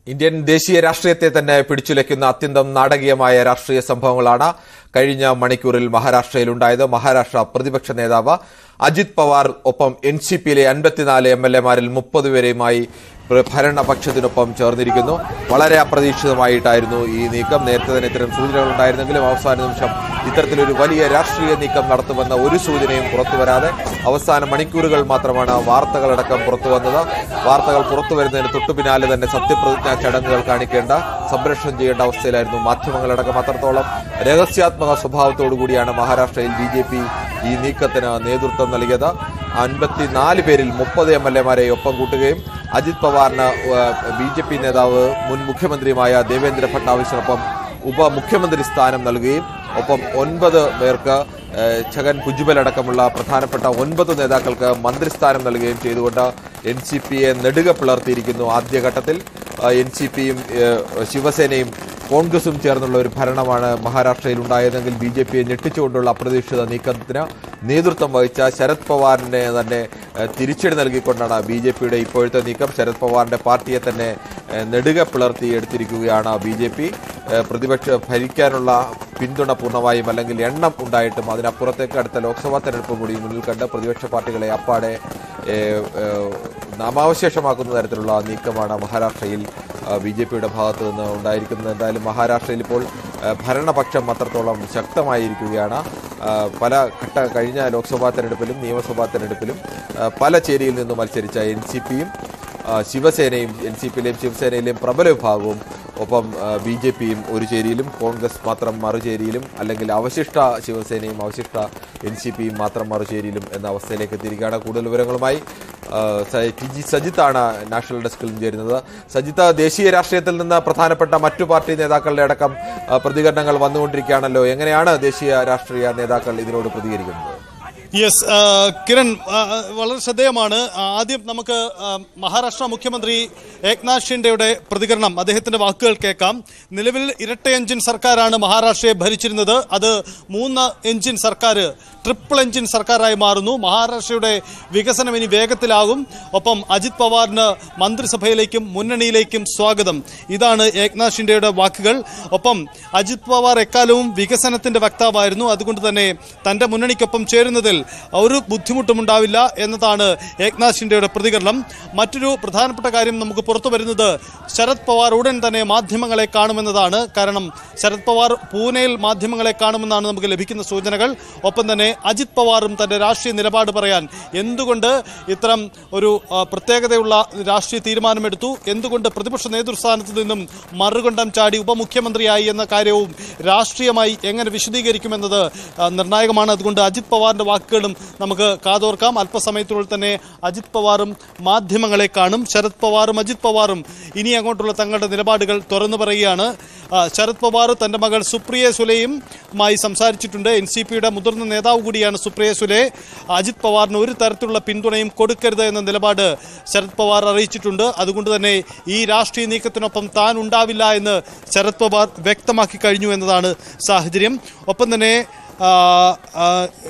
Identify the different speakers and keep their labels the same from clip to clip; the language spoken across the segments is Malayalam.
Speaker 1: ഇന്ത്യൻ ദേശീയ രാഷ്ട്രീയത്തെ തന്നെ പിടിച്ചുലയ്ക്കുന്ന അത്യന്തം നാടകീയമായ രാഷ്ട്രീയ സംഭവങ്ങളാണ് കഴിഞ്ഞ മണിക്കൂറിൽ മഹാരാഷ്ട്രയിലുണ്ടായത് മഹാരാഷ്ട്ര പ്രതിപക്ഷ നേതാവ് അജിത് പവാർ ഒപ്പം എൻ സി പിയിലെ അൻപത്തിനാല് എം എൽ എമാരിൽ മുപ്പത് പേരെയുമായി പ്ര- ഭരണപക്ഷത്തിനൊപ്പം ചേർന്നിരിക്കുന്നു വളരെ അപ്രതീക്ഷിതമായിട്ടായിരുന്നു ഈ നീക്കം നേരത്തെ തന്നെ ഇത്തരം സൂചനകൾ ഉണ്ടായിരുന്നെങ്കിലും അവസാന നിമിഷം ഇത്തരത്തിലൊരു വലിയ രാഷ്ട്രീയ നീക്കം നടത്തുമെന്ന ഒരു സൂചനയും പുറത്തു വരാതെ അവസാന മണിക്കൂറുകൾ മാത്രമാണ് വാർത്തകളടക്കം പുറത്തു വന്നത് വാർത്തകൾ പുറത്തു വരുന്നതിന് തൊട്ടു പിന്നാലെ തന്നെ സത്യപ്രതിജ്ഞാ ചടങ്ങുകൾ കാണിക്കേണ്ട സംപ്രേഷണം ചെയ്യേണ്ട അവസ്ഥയിലായിരുന്നു മാധ്യമങ്ങളടക്കം അത്രത്തോളം രഹസ്യാത്മക സ്വഭാവത്തോടു കൂടിയാണ് മഹാരാഷ്ട്രയിൽ ബി ജെ പി ഈ നീക്കത്തിന് നേതൃത്വം നൽകിയത് അൻപത്തിനാല് പേരിൽ മുപ്പത് എം എൽ എമാരെ ഒപ്പം കൂട്ടുകയും അജിത് പവാറിന് ബി ജെ പി നേതാവ് മുൻ മുഖ്യമന്ത്രിയുമായ ദേവേന്ദ്ര ഫട്നാവിസിനൊപ്പം ഉപമുഖ്യമന്ത്രി സ്ഥാനം നൽകുകയും ഒപ്പം ഒൻപത് പേർക്ക് ഏഹ്, ഛഗൻ ഭുജ്ബൽ അടക്കമുള്ള പ്രധാനപ്പെട്ട ഒൻപത് നേതാക്കൾക്ക് മന്ത്രിസ്ഥാനം നൽകുകയും ചെയ്തുകൊണ്ട് എൻ സി പിയെ നെടുക പിളർത്തിയിരിക്കുന്നു ആദ്യഘട്ടത്തിൽ എൻ സി പിയും ശിവസേനയും കോൺഗ്രസും ചേർന്നുള്ള ഒരു ഭരണമാണ് മഹാരാഷ്ട്രയിൽ ഉണ്ടായതെങ്കിൽ ബി ജെ പിയെ ഞെട്ടിച്ചുകൊണ്ടുള്ള അപ്രതീക്ഷിത നീക്കത്തിന് നേതൃത്വം വഹിച്ച ശരത് പവാറിനെ തന്നെ ഏഹ്, തിരിച്ചടി നൽകിക്കൊണ്ടാണ് ബി ജെ പിയുടെ ഇപ്പോഴത്തെ നീക്കം ശരത് പവാറിന്റെ പാർട്ടിയെ തന്നെ ഏഹ്, നെടുക പിളർത്തി എടുത്തിരിക്കുകയാണ് ബി ജെ പി പ്രതിപക്ഷ ഭരിക്കാനുള്ള പിന്തുണ പൂർണ്ണമായും അല്ലെങ്കിൽ എണ്ണം ഉണ്ടായിട്ടും അതിനപ്പുറത്തേക്ക് അടുത്ത ലോക്സഭാ തെരഞ്ഞെടുപ്പ് കൂടി മുന്നിൽ കണ്ട് പ്രതിപക്ഷ പാർട്ടികളെ അപ്പാടെ ഏഹ്, ഏഹ്, നാമാവശേഷമാക്കുന്ന തരത്തിലുള്ള നീക്കമാണ് മഹാരാഷ്ട്രയിൽ ബി ജെ പിയുടെ ഭാഗത്തു നിന്ന് ഉണ്ടായിരിക്കുന്നത് എന്തായാലും മഹാരാഷ്ട്രയിൽ ഇപ്പോൾ ആ, ഭരണപക്ഷം അത്രത്തോളം ശക്തമായിരിക്കുകയാണ് ആ, പല ഘട്ട കഴിഞ്ഞ ലോക്സഭാ തെരഞ്ഞെടുപ്പിലും നിയമസഭാ തെരഞ്ഞെടുപ്പിലും ആ, പല ചേരിയിൽ നിന്നും മത്സരിച്ച എൻ സി പിയും ശിവസേനയും എൻ സി പിയിലെയും ശിവസേനയിലെയും പ്രബല വിഭാഗവും ഒപ്പം ബി ജെ പിയും ഒരു ചേരിയിലും കോൺഗ്രസ് മാത്രം മറുചേരിയിലും അല്ലെങ്കിൽ അവശിഷ്ട ശിവസേനയും അവശിഷ്ട എൻ സി പിയും മാത്രം മറുചേരിയിലും എന്ന അവസ്ഥയിലേക്ക് എത്തിയിരിക്കുകയാണ് കൂടുതൽ വിവരങ്ങളുമായി ആ, സ- ടി ജി സജിത്താണ് നാഷണൽ ഡെസ്കിലും ചേരുന്നത് സജിത്ത് ദേശീയ രാഷ്ട്രീയത്തിൽ നിന്ന് പ്രധാനപ്പെട്ട മറ്റു പാർട്ടി നേതാക്കളുടെ അടക്കം ആ, പ്രതികരണങ്ങൾ വന്നുകൊണ്ടിരിക്കുകയാണല്ലോ എങ്ങനെയാണ് ദേശീയ രാഷ്ട്രീയ നേതാക്കൾ ഇതിനോട് പ്രതികരിക്കുന്നത്
Speaker 2: യെസ് ആ, കിരൺ ആ, വളരെ ശ്രദ്ധേയമാണ് ആ, ആദ്യം നമുക്ക് ആ, മഹാരാഷ്ട്ര മുഖ്യമന്ത്രി ഏക്നാഥ് ഷിൻഡെയുടെ പ്രതികരണം അദ്ദേഹത്തിന്റെ വാക്കുകൾ കേൾക്കാം നിലവിൽ ഇരട്ട എഞ്ചിൻ സർക്കാരാണ് മഹാരാഷ്ട്രയെ ഭരിച്ചിരുന്നത് അത് മൂന്ന് എഞ്ചിൻ സർക്കാർ ട്രിപ്പിൾ എഞ്ചിൻ സർക്കാരായി മാറുന്നു മഹാരാഷ്ട്രയുടെ വികസനം ഇനി വേഗത്തിലാകും ഒപ്പം അജിത് പവാറിന് മന്ത്രിസഭയിലേക്കും മുന്നണിയിലേക്കും സ്വാഗതം ഇതാണ് ഏക്നാഥ് ഷിൻഡെയുടെ വാക്കുകൾ ഒപ്പം അജിത് പവാർ എക്കാലവും വികസനത്തിന്റെ വക്താവായിരുന്നു അതുകൊണ്ട് തന്നെ തന്റെ മുന്നണിക്കൊപ്പം ചേരുന്നതിൽ ഒരു ബുദ്ധിമുട്ടും ഉണ്ടാവില്ല എന്നതാണ് ഏക്നാഥ് ഷിൻഡെയുടെ പ്രതികരണം മറ്റൊരു പ്രധാനപ്പെട്ട കാര്യം നമുക്ക് പുറത്തു വരുന്നത് ശരത് പവാർ ഉടൻ തന്നെ മാധ്യമങ്ങളെ കാണുമെന്നതാണ് കാരണം ശരത് പവാർ പൂനെയിൽ മാധ്യമങ്ങളെ കാണുമെന്നാണ് നമുക്ക് ലഭിക്കുന്ന സൂചനകൾ ഒപ്പം തന്നെ അജിത് പവാറും തന്റെ രാഷ്ട്രീയ നിലപാട് പറയാൻ എന്തുകൊണ്ട് ഇത്തരം ഒരു ആ, പ്രത്യേകതയുള്ള രാഷ്ട്രീയ തീരുമാനമെടുത്തു എന്തുകൊണ്ട് പ്രതിപക്ഷ നേതൃസ്ഥാനത്ത് നിന്നും മറുകണ്ഠം ചാടി ഉപമുഖ്യമന്ത്രിയായി എന്ന കാര്യവും രാഷ്ട്രീയമായി എങ്ങനെ വിശദീകരിക്കുമെന്നത് ആ, നിർണായകമാണ് അതുകൊണ്ട് അജിത് പവാറിന്റെ വാക്കുകളും നമുക്ക് കാതോർക്കാം അല്പസമയത്തിനുള്ളിൽ തന്നെ അജിത് പവാറും മാധ്യമങ്ങളെ കാണും ശരത് പവാറും അജിത് പവാറും ഇനി അങ്ങോട്ടുള്ള തങ്ങളുടെ നിലപാടുകൾ തുറന്നു പറയുകയാണ് ആ, ശരത് പവാർ തന്റെ മകൾ സുപ്രിയ സുലയും മായി സംസാരിച്ചിട്ടുണ്ട് എൻ സി പിയുടെ മുതിർന്ന നേതാവ് കൂടിയാണ് സുപ്രിയ സുലെ അജിത് പവാറിന് ഒരു തരത്തിലുള്ള പിന്തുണയും കൊടുക്കരുത് എന്ന നിലപാട് ശരത് പവാർ അറിയിച്ചിട്ടുണ്ട് അതുകൊണ്ട് തന്നെ ഈ രാഷ്ട്രീയ നീക്കത്തിനൊപ്പം താൻ ഉണ്ടാവില്ല എന്ന് ശരത് പവാർ വ്യക്തമാക്കി കഴിഞ്ഞു എന്നതാണ് സാഹചര്യം ഒപ്പം തന്നെ ആ, ആ,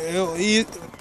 Speaker 2: ഈ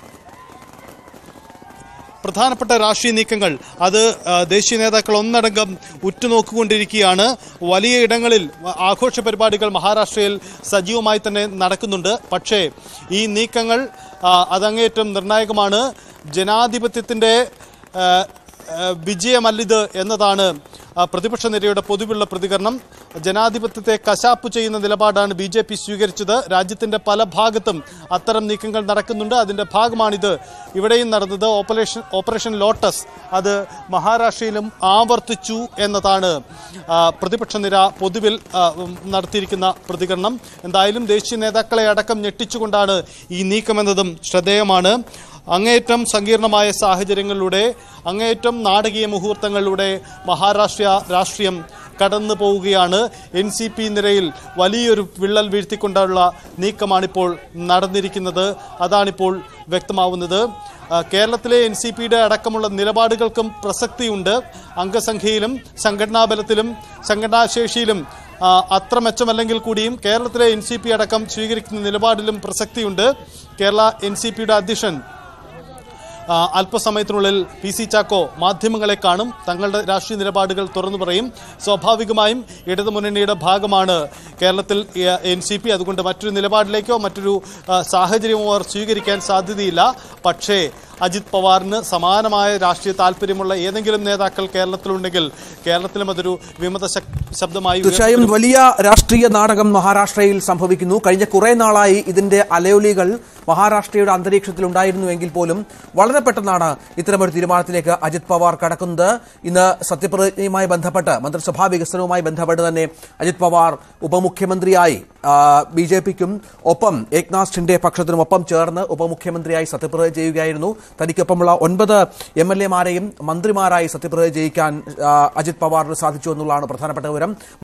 Speaker 2: പ്രധാനപ്പെട്ട രാഷ്ട്രീയ നീക്കങ്ങൾ അത് ആ, ദേശീയ നേതാക്കൾ ഒന്നടങ്കം ഉറ്റുനോക്കിക്കൊണ്ടിരിക്കുകയാണ് വലിയ ഇടങ്ങളിൽ ആഘോഷ പരിപാടികൾ മഹാരാഷ്ട്രയിൽ സജീവമായി തന്നെ നടക്കുന്നുണ്ട് പക്ഷേ ഈ നീക്കങ്ങൾ ആ, അതങ്ങേയറ്റം നിർണായകമാണ് ജനാധിപത്യത്തിൻ്റെ ആ, ആ, വിജയമല്ലിത് എന്നതാണ് ആ, പ്രതിപക്ഷ നിരയുടെ പൊതുവുള്ള പ്രതികരണം ജനാധിപത്യത്തെ കശാപ്പ് ചെയ്യുന്ന നിലപാടാണ് ബി ജെ പി സ്വീകരിച്ചത് രാജ്യത്തിന്റെ പല ഭാഗത്തും അത്തരം നീക്കങ്ങൾ നടക്കുന്നുണ്ട് അതിന്റെ ഭാഗമാണിത് ഇവിടെയും നടന്നത് ഓപ്പറേഷൻ ഓപ്പറേഷൻ ലോട്ടസ് അത് മഹാരാഷ്ട്രയിലും ആവർത്തിച്ചു എന്നതാണ് ആ, പ്രതിപക്ഷ നിര പൊതുവിൽ ആ, ഉം, നടത്തിയിരിക്കുന്ന പ്രതികരണം എന്തായാലും ദേശീയ നേതാക്കളെ അടക്കം ഞെട്ടിച്ചുകൊണ്ടാണ് ഈ നീക്കമെന്നതും ശ്രദ്ധേയമാണ് അങ്ങേയറ്റം സങ്കീർണമായ സാഹചര്യങ്ങളിലൂടെ അങ്ങേയറ്റം നാടകീയ മുഹൂർത്തങ്ങളിലൂടെ മഹാരാഷ്ട്ര രാഷ്ട്രീയം കടന്നു പോവുകയാണ് എൻ സി പി നിരയിൽ വലിയൊരു വിള്ളൽ വീഴ്ത്തിക്കൊണ്ടുള്ള നീക്കമാണിപ്പോൾ നടന്നിരിക്കുന്നത് അതാണിപ്പോൾ വ്യക്തമാവുന്നത് ആ, കേരളത്തിലെ എൻ സി പിയുടെ അടക്കമുള്ള നിലപാടുകൾക്കും പ്രസക്തിയുണ്ട് അംഗസംഖ്യയിലും സംഘടനാബലത്തിലും സംഘടനാശേഷിയിലും ആ, അത്ര മെച്ചമല്ലെങ്കിൽ കൂടിയും കേരളത്തിലെ എൻ സി പി അടക്കം സ്വീകരിക്കുന്ന നിലപാടിലും പ്രസക്തിയുണ്ട് കേരള എൻ സി പിയുടെ അധ്യക്ഷൻ ആ, അല്പസമയത്തിനുള്ളിൽ പി സി ചാക്കോ മാധ്യമങ്ങളെ കാണും തങ്ങളുടെ രാഷ്ട്രീയ നിലപാടുകൾ തുറന്നു പറയും സ്വാഭാവികമായും ഇടതുമുന്നണിയുടെ ഭാഗമാണ് കേരളത്തിൽ എൻ സി പി അതുകൊണ്ട് മറ്റൊരു നിലപാടിലേക്കോ മറ്റൊരു ആ, സാഹചര്യമോ അവർ സ്വീകരിക്കാൻ സാധ്യതയില്ല പക്ഷേ അജിത് പവാറിന് സമാനമായ രാഷ്ട്രീയ താല്പര്യമുള്ള ഏതെങ്കിലും നേതാക്കൾ കേരളത്തിലുണ്ടെങ്കിൽ കേരളത്തിലും അതൊരു വിമത ശക്- ശബ്ദമായി
Speaker 3: തീർച്ചയായും വലിയ രാഷ്ട്രീയ നാടകം മഹാരാഷ്ട്രയിൽ സംഭവിക്കുന്നു കഴിഞ്ഞ കുറെ നാളായി ഇതിന്റെ അലയൊലികൾ മഹാരാഷ്ട്രയുടെ അന്തരീക്ഷത്തിൽ ഉണ്ടായിരുന്നുവെങ്കിൽ പോലും വളരെ പെട്ടെന്നാണ് ഇത്തരമൊരു തീരുമാനത്തിലേക്ക് അജിത് പവാർ കടക്കുന്നത് ഇന്ന് സത്യപ്രതിജ്ഞയുമായി ബന്ധപ്പെട്ട് മന്ത്രിസഭാ വികസനവുമായി ബന്ധപ്പെട്ട് തന്നെ അജിത് പവാർ ഉപമുഖ്യമന്ത്രിയായി ബി ജെ പിക്കും ഒപ്പം ഏക്നാഥ് ഷിൻഡെ പക്ഷത്തിനും ഒപ്പം ചേർന്ന് ഉപമുഖ്യമന്ത്രിയായി സത്യപ്രതിജ്ഞ ചെയ്യുകയായിരുന്നു തനിക്കൊപ്പമുള്ള ഒൻപത് എം എൽ എമാരെയും മന്ത്രിമാരായി സത്യപ്രതിജ്ഞ ചെയ്യിക്കാൻ ആ, അജിത് പവാറിന് സാധിച്ചു എന്നുള്ളതാണ് പ്രധാനപ്പെട്ട വിവരം